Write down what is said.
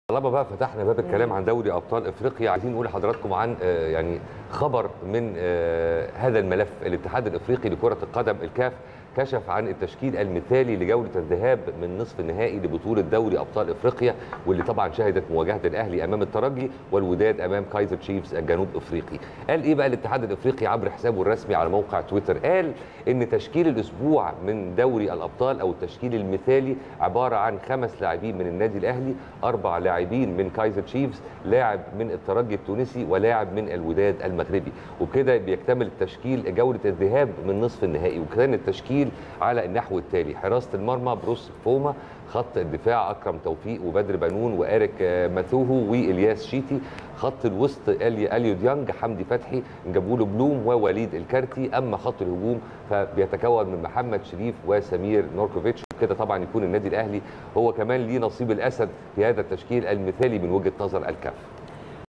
طالما بقى فتحنا باب الكلام عن دوري ابطال افريقيا عايزين نقول لحضراتكم عن آه، يعني خبر من آه، هذا الملف الاتحاد الافريقي لكره القدم الكاف كشف عن التشكيل المثالي لجوله الذهاب من نصف النهائي لبطوله دوري ابطال افريقيا واللي طبعا شهدت مواجهه الاهلي امام الترجي والوداد امام كايزر تشيفز الجنوب افريقي قال ايه بقى الاتحاد الافريقي عبر حسابه الرسمي على موقع تويتر قال ان تشكيل الاسبوع من دوري الابطال او التشكيل المثالي عباره عن خمس لاعبين من النادي الاهلي اربع لاعبين من كايزر تشيفز لاعب من الترجي التونسي ولاعب من الوداد المغربي وبكده بيكتمل التشكيل جوله الذهاب من نصف النهائي وكان التشكيل على النحو التالي حراسه المرمى بروس فوما خط الدفاع اكرم توفيق وبدر بنون واريك آه، ماثوهو والياس شيتي خط الوسط الي اليو ديانج حمدي فتحي نجابولو بلوم ووليد الكارتي اما خط الهجوم فبيتكون من محمد شريف وسمير نوركوفيتش كده طبعا يكون النادي الاهلي هو كمان ليه نصيب الاسد في هذا التشكيل المثالي من وجهه نظر الكاف